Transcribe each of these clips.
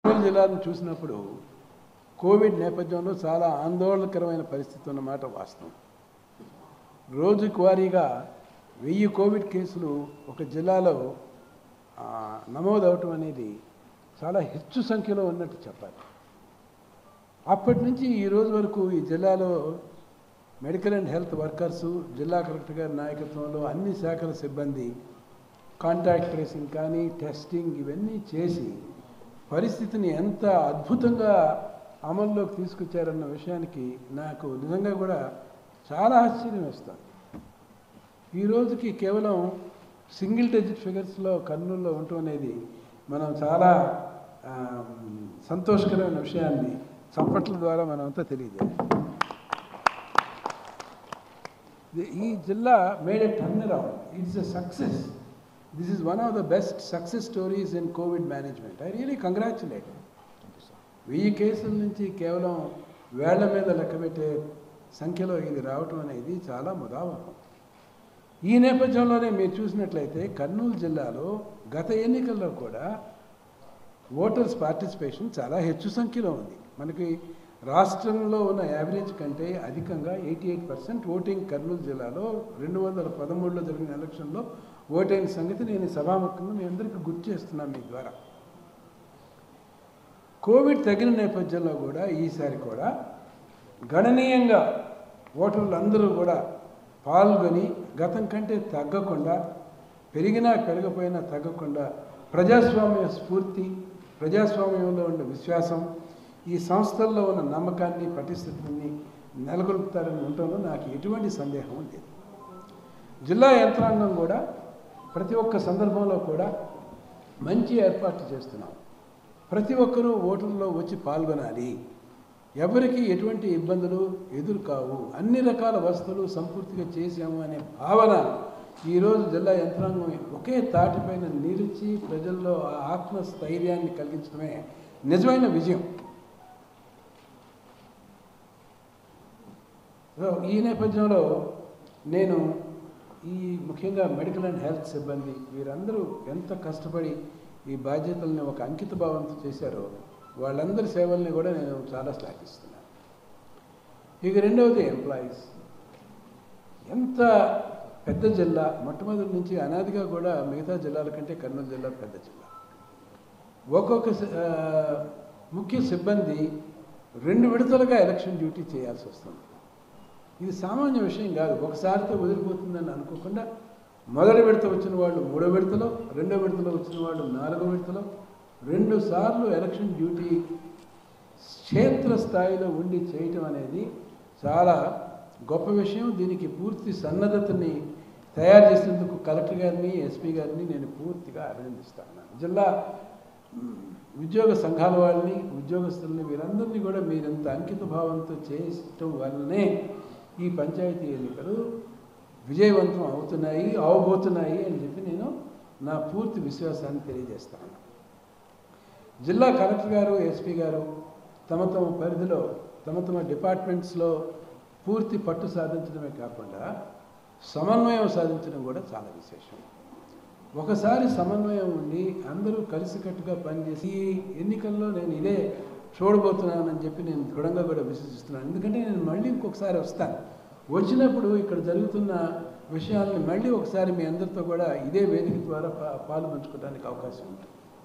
కర్నూలు జిల్లాను చూసినప్పుడు కోవిడ్ నేపథ్యంలో చాలా ఆందోళనకరమైన పరిస్థితి ఉన్నమాట వాస్తవం రోజుకు వారీగా వెయ్యి కోవిడ్ కేసులు ఒక జిల్లాలో ఆ, నమోదవటం అనేది చాలా హెచ్చు సంఖ్యలో ఉన్నట్టు చెప్పాలి అప్పటి నుంచి ఈ రోజు వరకు ఈ జిల్లాలో మెడికల్ అండ్ హెల్త్ వర్కర్సు జిల్లా కలెక్టర్ గారి నాయకత్వంలో అన్ని శాఖల సిబ్బంది కాంటాక్ట్ ట్రేసింగ్ కానీ టెస్టింగ్ ఇవన్నీ చేసి పరిస్థితిని ఎంత అద్భుతంగా అమల్లోకి తీసుకొచ్చారన్న విషయానికి నాకు నిజంగా కూడా చాలా ఆశ్చర్యం వేస్తుంది ఈ రోజుకి కేవలం సింగిల్ డిజిట్ ఫిగర్స్లో కర్నూలులో ఉండటం అనేది మనం చాలా ఆ, సంతోషకరమైన విషయాన్ని చప్పట్ల ద్వారా మనం అంతా తెలియజేయాలి The- ఈ జిల్లా made a turn around it's a success this is one of the best success stories in covid management I really congratulate వెయ్యి కేసుల నుంచి కేవలం వేళ్ల మీద లెక్కబెట్టే సంఖ్యలో ఇది రావటం అనేది చాలా ముదావహం ఈ నేపథ్యంలోనే మీరు చూసినట్లయితే కర్నూలు జిల్లాలో గత ఎన్నికల్లో కూడా ఓటర్స్ పార్టిసిపేషన్ చాలా హెచ్చు సంఖ్యలో ఉంది మనకి రాష్ట్రంలో ఉన్న యావరేజ్ కంటే అధికంగా eighty eight percent voting Kurnool జిల్లాలో రెండు వందల పదమూడులో జరిగిన ఎలక్షన్లో ఓటైన సంగతి నేను సభాముఖంగా మీ అందరికీ గుర్తు చేస్తున్నాను మీ ద్వారా కోవిడ్ తగిన నేపథ్యంలో కూడా ఈసారి కూడా గణనీయంగా ఓటర్లు అందరూ కూడా పాల్గొని గతం కంటే తగ్గకుండా పెరిగినా పెరగపోయినా తగ్గకుండా ప్రజాస్వామ్య స్ఫూర్తి ప్రజాస్వామ్యంలో ఉన్న విశ్వాసం ఈ సంస్థల్లో ఉన్న నమ్మకాన్ని పటిష్టతని నెలకొల్పుతారని ఉండటంలో నాకు ఎటువంటి సందేహం లేదు జిల్లా యంత్రాంగం కూడా ప్రతి ఒక్క సందర్భంలో కూడా మంచి ఏర్పాట్లు చేస్తున్నాం ప్రతి ఒక్కరూ ఓటర్లో వచ్చి పాల్గొనాలి ఎవరికి ఎటువంటి ఇబ్బందులు ఎదురు కావు అన్ని రకాల వసతులు సంపూర్తిగా చేశాము అనే భావన ఈరోజు జిల్లా యంత్రాంగం ఒకే తాటిపైన నిలిచి ప్రజల్లో ఆ ఆత్మస్థైర్యాన్ని కలిగించడమే నిజమైన విజయం సో ఈ నేపథ్యంలో నేను ఈ ముఖ్యంగా మెడికల్ అండ్ హెల్త్ సిబ్బంది వీరందరూ ఎంత కష్టపడి ఈ బాధ్యతల్ని ఒక అంకిత భావంతో చేశారో వాళ్ళందరి సేవల్ని కూడా నేను చాలా శ్లాఘిస్తున్నాను ఇక రెండవది ఎంప్లాయీస్ ఎంత పెద్ద జిల్లా మొట్టమొదటి నుంచి అనాదిగా కూడా మిగతా జిల్లాల కంటే కర్నూలు జిల్లా పెద్ద జిల్లా ఒక్కొక్క సి- ఆ, ముఖ్య సిబ్బంది రెండు విడతలుగా ఎలక్షన్ డ్యూటీ చేయాల్సి వస్తుంది ఇది సామాన్య విషయం కాదు ఒకసారితో వదిలిపోతుందని అనుకోకుండా మొదటి విడత వచ్చిన వాళ్ళు మూడో విడతలో రెండో విడతలో వచ్చిన వాళ్ళు నాలుగో విడతలో రెండు సార్లు ఎలక్షన్ డ్యూటీ క్షేత్ర స్థాయిలో ఉండి చేయటం అనేది చాలా గొప్ప విషయం దీనికి పూర్తి సన్నద్ధతని తయారు చేసేందుకు కలెక్టర్ గారిని ఎస్పీ గారిని నేను పూర్తిగా అభినందిస్తాను జిల్లా మ్, ఉద్యోగ సంఘాల వాళ్ళని ఉద్యోగస్తుల్ని వీరందరినీ కూడా మీరంత అంకిత భావంతో చేయటం వల్లనే ఈ పంచాయతీ ఎన్నికలు విజయవంతం అవుతున్నాయి అవబోతున్నాయి అని చెప్పి నేను నా పూర్తి విశ్వాసాన్ని తెలియజేస్తాను జిల్లా కలెక్టర్ గారు ఎస్పీ గారు తమ తమ పరిధిలో తమ తమ డిపార్ట్మెంట్స్లో పూర్తి పట్టు సాధించడమే కాకుండా సమన్వయం సాధించడం కూడా చాలా విశేషం ఒకసారి సమన్వయం ఉండి అందరూ కలిసికట్టుగా పనిచేసి ఈ ఎన్నికల్లో నేను ఇదే చూడబోతున్నానని చెప్పి నేను దృఢంగా కూడా విశ్వసిస్తున్నాను ఎందుకంటే నేను మళ్ళీ ఇంకొకసారి వస్తాను వచ్చినప్పుడు ఇక్కడ జరుగుతున్న విషయాల్ని మళ్ళీ ఒకసారి మీ అందరితో కూడా ఇదే వేదిక ద్వారా పా- పాలు పంచుకోవడానికి అవకాశం ఉంటుంది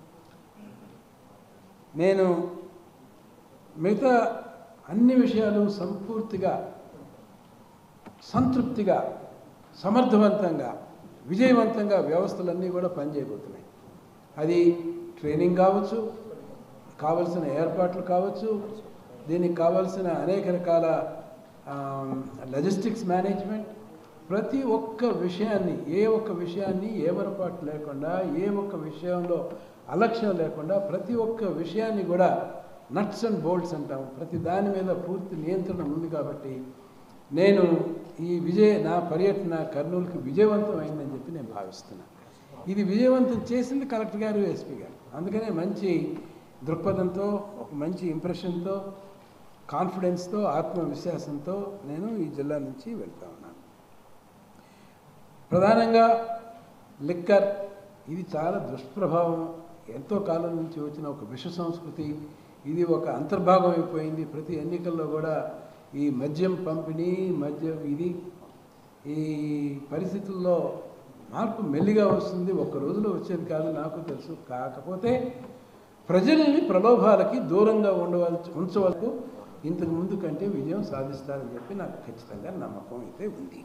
నేను మిగతా అన్ని విషయాలు సంపూర్తిగా సంతృప్తిగా సమర్థవంతంగా విజయవంతంగా వ్యవస్థలన్నీ కూడా పనిచేయబోతున్నాయి అది ట్రైనింగ్ కావచ్చు కావలసిన ఏర్పాట్లు కావచ్చు దీనికి కావలసిన అనేక రకాల లాజిస్టిక్స్ మేనేజ్మెంట్ ప్రతి ఒక్క విషయాన్ని ఏ ఒక్క విషయాన్ని ఏమరపాటు లేకుండా ఏ ఒక్క విషయంలో అలక్ష్యం లేకుండా ప్రతి ఒక్క విషయాన్ని కూడా నట్స్ అండ్ బోల్ట్స్ అంటాం ప్రతి దాని మీద పూర్తి నియంత్రణ ఉంది కాబట్టి నేను ఈ విజయ నా పర్యటన కర్నూలుకి విజయవంతం అయిందని చెప్పి నేను భావిస్తున్నాను ఇది విజయవంతం చేసింది కలెక్టర్ గారు ఎస్పీ గారు అందుకనే మంచి దృక్పథంతో ఒక మంచి ఇంప్రెషన్తో కాన్ఫిడెన్స్తో ఆత్మవిశ్వాసంతో నేను ఈ జిల్లా నుంచి వెళ్తా ఉన్నాను ప్రధానంగా లిక్కర్ ఇది చాలా దుష్ప్రభావం ఎంతో కాలం నుంచి వచ్చిన ఒక విష సంస్కృతి ఇది ఒక అంతర్భాగం అయిపోయింది ప్రతి ఎన్నికల్లో కూడా ఈ మద్యం పంపిణీ మద్యం ఇది ఈ పరిస్థితుల్లో మార్పు మెల్లిగా వస్తుంది ఒక్క రోజులో వచ్చేది కాదు నాకు తెలుసు కాకపోతే ప్రజల్ని ప్రలోభాలకి దూరంగా ఉండవలసి ఉంచవలకు ఇంతకు ముందు కంటే విజయం సాధిస్తారని చెప్పి నాకు ఖచ్చితంగా నమ్మకం అయితే ఉంది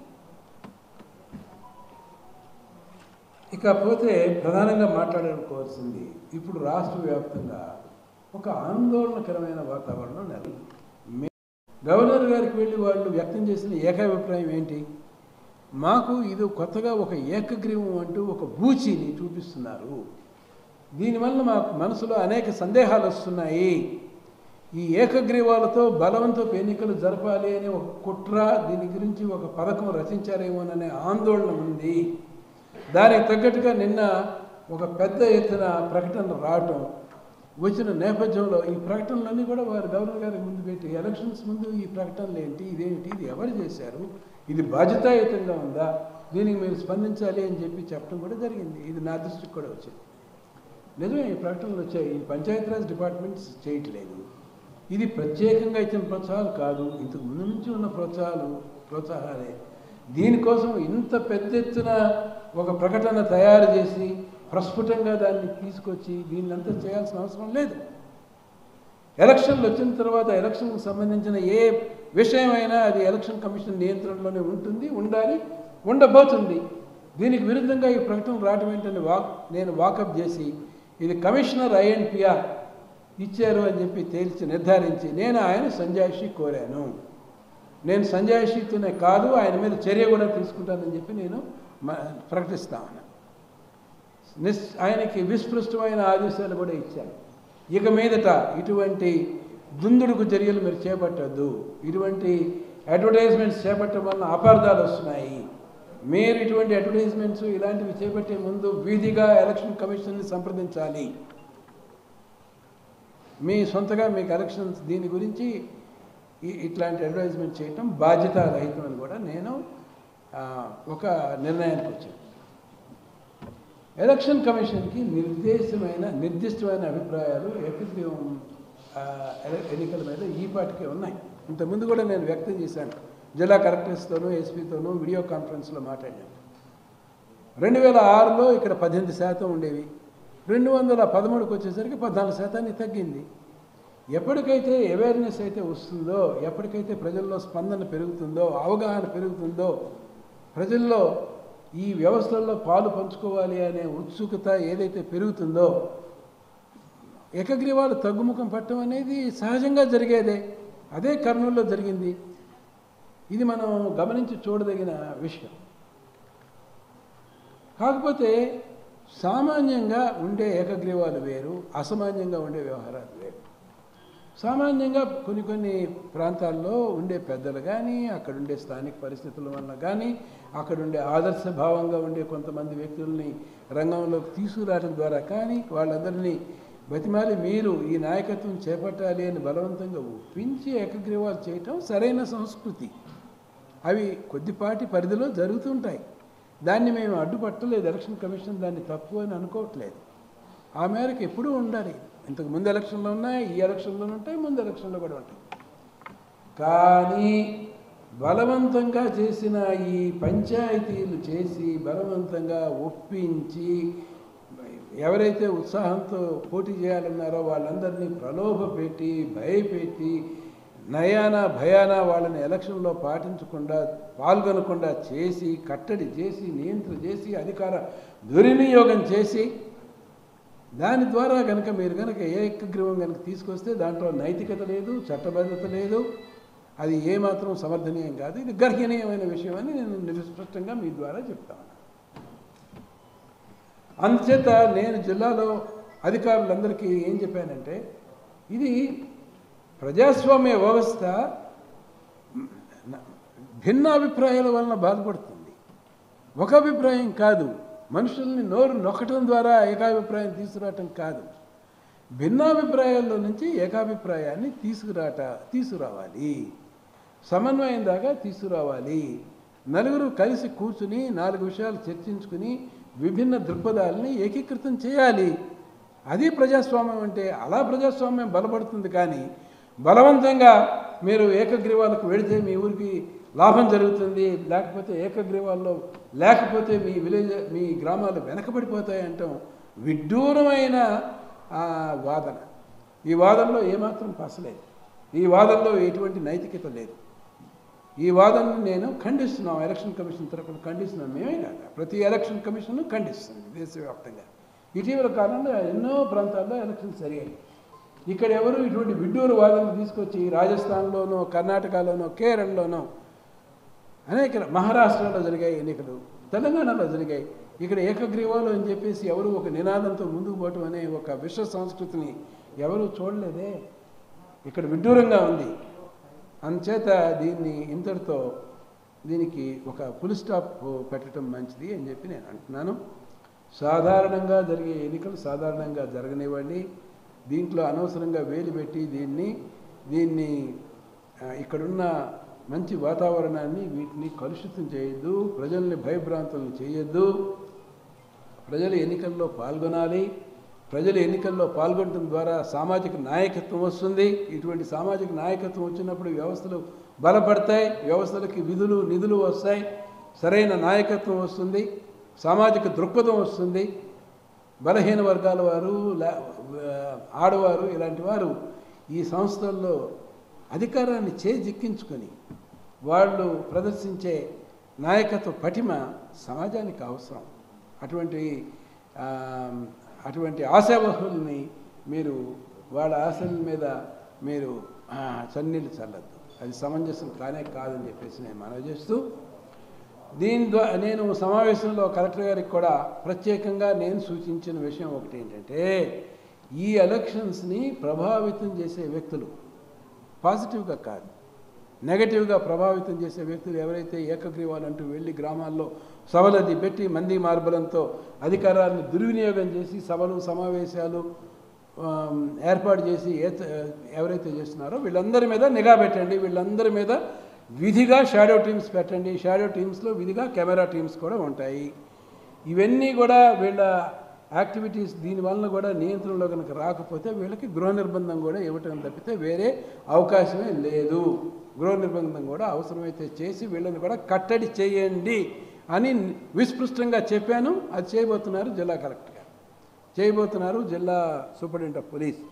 ఇకపోతే ప్రధానంగా మాట్లాడుకోవాల్సింది ఇప్పుడు రాష్ట్ర వ్యాప్తంగా ఒక ఆందోళనకరమైన వాతావరణం నెల మే- గవర్నర్ గారికి వెళ్ళి వాళ్ళు వ్యక్తం చేసిన ఏకాభిప్రాయం ఏంటి మాకు ఇది కొత్తగా ఒక ఏకగ్రీవం అంటూ ఒక బూచిని చూపిస్తున్నారు దీనివల్ల మాకు మనసులో అనేక సందేహాలు వస్తున్నాయి ఈ ఏకగ్రీవాలతో బలవంతపు ఎన్నికలు జరపాలి అనే ఒక కుట్ర దీని గురించి ఒక పథకం రచించారేమోననే ఆందోళన ఉంది దానికి తగ్గట్టుగా నిన్న ఒక పెద్ద ఎత్తున ప్రకటన రావటం వచ్చిన నేపథ్యంలో ఈ ప్రకటనలన్నీ కూడా వారు గవర్నర్ గారికి ముందు పెట్టి ఎలక్షన్స్ ముందు ఈ ప్రకటనలు ఏంటి ఇదేంటి ఇది ఎవరు చేశారు ఇది బాధ్యతాయుతంగా ఉందా దీనికి మీరు స్పందించాలి అని చెప్పి చెప్పడం కూడా జరిగింది ఇది నా దృష్టికి కూడా వచ్చింది నిజమే ఈ ప్రకటనలు వచ్చాయి ఈ పంచాయతీరాజ్ డిపార్ట్మెంట్స్ చేయట్లేదు ఇది ప్రత్యేకంగా ఇచ్చిన ప్రోత్సాహాలు కాదు ఇంతకు ముందు నుంచి ఉన్న ప్రోత్సాహాలు ప్రోత్సాహాలే దీనికోసం ఇంత పెద్ద ఎత్తున ఒక ప్రకటన తయారు చేసి ప్రస్ఫుటంగా దాన్ని తీసుకొచ్చి దీన్నంతా చేయాల్సిన అవసరం లేదు ఎలక్షన్లు వచ్చిన తర్వాత ఎలక్షన్కు సంబంధించిన ఏ విషయమైనా అది ఎలక్షన్ కమిషన్ నియంత్రణలోనే ఉంటుంది ఉండాలి ఉండబోతుంది దీనికి విరుద్ధంగా ఈ ప్రకటన రావడం ఏంటని వాక్ నేను వాకప్ చేసి ఇది కమిషనర్ ఐఎన్పిఆర్ ఇచ్చారు అని చెప్పి తేల్చి నిర్ధారించి నేను ఆయన సంజాయిషి కోరాను నేను సంజాయిషితోనే కాదు ఆయన మీద చర్య కూడా తీసుకుంటానని చెప్పి నేను మ- ప్రకటిస్తా ఉన్నాను నిస్ ఆయనకి విస్పృష్టమైన ఆదేశాలు కూడా ఇచ్చాను ఇక మీదట ఇటువంటి దుందుడుకు చర్యలు మీరు చేపట్టద్దు ఇటువంటి అడ్వర్టైజ్మెంట్స్ చేపట్టడం వలన అపార్థాలు వస్తున్నాయి మీరు ఇటువంటి అడ్వర్టైజ్మెంట్స్ ఇలాంటివి చేపట్టే ముందు వీధిగా ఎలక్షన్ కమిషన్ని సంప్రదించాలి మీ సొంతగా మీకు ఎలక్షన్స్ దీని గురించి ఈ- ఇట్లాంటి అడ్వర్టైజ్మెంట్ చేయటం బాధ్యత రహితం అని కూడా నేను ఆ, ఒక నిర్ణయానికి వచ్చాను ఎలక్షన్ కమిషన్కి నిర్దేశమైన నిర్దిష్టమైన అభిప్రాయాలు ఏకగ్రీవం ఆ, ఎల- ఎన్నికల మీద ఈ పాటికే ఉన్నాయి ఇంతకుముందు కూడా నేను వ్యక్తం చేశాను జిల్లా కలెక్టర్స్తోనూ ఎస్పీతోనూ వీడియో కాన్ఫరెన్స్లో మాట్లాడాను రెండు వేల ఆరులో ఇక్కడ పద్దెనిమిది శాతం ఉండేవి రెండు వందల పదమూడుకి వచ్చేసరికి పద్నాలుగు శాతానికి తగ్గింది ఎప్పటికైతే అవేర్నెస్ అయితే వస్తుందో ఎప్పటికైతే ప్రజల్లో స్పందన పెరుగుతుందో అవగాహన పెరుగుతుందో ప్రజల్లో ఈ వ్యవస్థల్లో పాలు పంచుకోవాలి అనే ఉత్సుకత ఏదైతే పెరుగుతుందో ఏకగ్రీవాలు తగ్గుముఖం పట్టడం అనేది సహజంగా జరిగేదే అదే కర్నూలులో జరిగింది ఇది మనం గమనించి చూడదగిన విషయం కాకపోతే సామాన్యంగా ఉండే ఏకగ్రీవాలు వేరు అసామాన్యంగా ఉండే వ్యవహారాలు వేరు సామాన్యంగా కొన్ని కొన్ని ప్రాంతాల్లో ఉండే పెద్దలు కానీ అక్కడ ఉండే స్థానిక పరిస్థితుల వల్ల కానీ అక్కడ ఉండే ఆదర్శ భావంగా ఉండే కొంతమంది వ్యక్తుల్ని రంగంలోకి తీసుకురావడం ద్వారా కానీ వాళ్ళందరినీ బతిమాలి మీరు ఈ నాయకత్వం చేపట్టాలి అని బలవంతంగా ఒప్పించి ఏకగ్రీవాలు చేయటం సరైన సంస్కృతి అవి కొద్దిపాటి పరిధిలో జరుగుతుంటాయి దాన్ని మేము అడ్డుపట్టలేదు ఎలక్షన్ కమిషన్ దాన్ని తప్పు అని అనుకోవట్లేదు ఆ మేరకు ఎప్పుడూ ఉండాలి ఇంతకు ముందు ఎలక్షన్లో ఉన్నాయి ఈ ఎలక్షన్లో ఉంటాయి ముందు ఎలక్షన్లో కూడా ఉంటాయి కానీ బలవంతంగా చేసిన ఈ పంచాయతీలు చేసి బలవంతంగా ఒప్పించి ఎవరైతే ఉత్సాహంతో పోటీ చేయాలన్నారో వాళ్ళందరినీ ప్రలోభ పెట్టి భయపెట్టి నయాన భయాన వాళ్ళని ఎలక్షన్లో పాటించకుండా పాల్గొనకుండా చేసి కట్టడి చేసి నియంత్రణ చేసి అధికార దుర్వినియోగం చేసి దాని ద్వారా కనుక మీరు కనుక ఏకగ్రీవం కనుక తీసుకొస్తే దాంట్లో నైతికత లేదు చట్టబద్ధత లేదు అది ఏమాత్రం సమర్థనీయం కాదు ఇది గర్హనీయమైన విషయం అని నేను నిర్స్పష్టంగా మీ ద్వారా చెప్తాను అందుచేత నేను జిల్లాలో అధికారులందరికీ ఏం చెప్పానంటే ఇది ప్రజాస్వామ్య వ్యవస్థ భిన్న అభిప్రాయాల వలన బాధపడుతుంది ఒక అభిప్రాయం కాదు మనుషుల్ని నోరు నొక్కటం ద్వారా ఏకాభిప్రాయం తీసుకురావటం కాదు భిన్నాభిప్రాయాల్లో నుంచి ఏకాభిప్రాయాన్ని తీసుకురాట తీసుకురావాలి సమన్వయం దాకా తీసుకురావాలి నలుగురు కలిసి కూర్చుని నాలుగు విషయాలు చర్చించుకుని విభిన్న దృక్పథాలని ఏకీకృతం చేయాలి అది ప్రజాస్వామ్యం అంటే అలా ప్రజాస్వామ్యం బలపడుతుంది కానీ బలవంతంగా మీరు ఏకగ్రీవాలకు వెళితే మీ ఊరికి లాభం జరుగుతుంది లేకపోతే ఏకగ్రీవాల్లో లేకపోతే మీ విలేజ్ మీ గ్రామాలు వెనకబడిపోతాయి అంటాం విడ్డూరమైన ఆ, వాదన ఈ వాదనలో ఏమాత్రం పసలేదు ఈ వాదనలో ఎటువంటి నైతికత లేదు ఈ వాదనను నేను ఖండిస్తున్నాం ఎలక్షన్ కమిషన్ తరఫున ఖండిస్తున్నాం మేమే కాదు ప్రతి ఎలక్షన్ కమిషన్ ఖండిస్తుంది దేశవ్యాప్తంగా ఇటీవల కాలంలో ఎన్నో ప్రాంతాల్లో ఎలక్షన్స్ జరిగాయి ఇక్కడ ఎవరు ఇటువంటి విడ్డూరు వాదనలు తీసుకొచ్చి రాజస్థాన్లోనో కర్ణాటకలోనో కేరళలోనో అనేక మహారాష్ట్రలో జరిగాయి ఎన్నికలు తెలంగాణలో జరిగాయి ఇక్కడ ఏకగ్రీవాలు అని చెప్పేసి ఎవరు ఒక నినాదంతో ముందుకు పోవటం అనే ఒక విశ్వ సంస్కృతిని ఎవరు చూడలేదే ఇక్కడ విడ్డూరంగా ఉంది అందుచేత దీన్ని ఇంతటితో దీనికి ఒక ఫుల్ స్టాప్ పెట్టడం మంచిది అని చెప్పి నేను అంటున్నాను సాధారణంగా జరిగే ఎన్నికలు సాధారణంగా జరగనివ్వండి దీంట్లో అనవసరంగా వేలు పెట్టి దీన్ని దీన్ని ఆ, ఇక్కడున్న మంచి వాతావరణాన్ని వీటిని కలుషితం చేయొద్దు ప్రజల్ని భయభ్రాంతులను చేయొద్దు ప్రజలు ఎన్నికల్లో పాల్గొనాలి ప్రజలు ఎన్నికల్లో పాల్గొనడం ద్వారా సామాజిక నాయకత్వం వస్తుంది ఇటువంటి సామాజిక నాయకత్వం వచ్చినప్పుడు వ్యవస్థలు బలపడతాయి వ్యవస్థలకి విధులు నిధులు వస్తాయి సరైన నాయకత్వం వస్తుంది సామాజిక దృక్పథం వస్తుంది బలహీన వర్గాల వారు లే- ఆడవారు ఇలాంటి వారు ఈ సంస్థల్లో అధికారాన్ని చేజిక్కించుకొని వాళ్ళు ప్రదర్శించే నాయకత్వ పటిమ సమాజానికి అవసరం అటువంటి ఆ, అటువంటి ఆశావహుల్ని మీరు వాళ్ళ ఆశల మీద మీరు ఆ, చన్నీళ్ళు చల్లద్దు అది సమంజసం కానే కాదని చెప్పేసి నేను మనవి చేస్తూ దీని ద్వారా నేను సమావేశంలో కలెక్టర్ గారికి కూడా ప్రత్యేకంగా నేను సూచించిన విషయం ఒకటి ఏంటంటే ఈ ఎలక్షన్స్ని ప్రభావితం చేసే వ్యక్తులు పాజిటివ్గా కాదు నెగటివ్గా ప్రభావితం చేసే వ్యక్తులు ఎవరైతే ఏకగ్రీవాలంటూ వెళ్ళి గ్రామాల్లో సభలది పెట్టి మంది మార్బలంతో అధికారాన్ని దుర్వినియోగం చేసి సభలు సమావేశాలు ఆమ్, ఏర్పాటు చేసి ఏ ఎవరైతే చేస్తున్నారో వీళ్ళందరి మీద నిఘా పెట్టండి వీళ్ళందరి మీద విధిగా షాడో టీమ్స్ పెట్టండి షాడో టీమ్స్లో విధిగా కెమెరా టీమ్స్ కూడా ఉంటాయి ఇవన్నీ కూడా వీళ్ళ యాక్టివిటీస్ దీనివల్ల కూడా నియంత్రణలో కనుక రాకపోతే వీళ్ళకి గృహ నిర్బంధం కూడా ఇవ్వటం తప్పితే వేరే అవకాశమే లేదు గృహ నిర్బంధం కూడా అవసరమైతే చేసి వీళ్ళని కూడా కట్టడి చేయండి అని విస్పృష్టంగా చెప్పాను అది చేయబోతున్నారు జిల్లా కలెక్టర్ గారు చేయబోతున్నారు జిల్లా సూపరింటెండెంట్ ఆఫ్ పోలీస్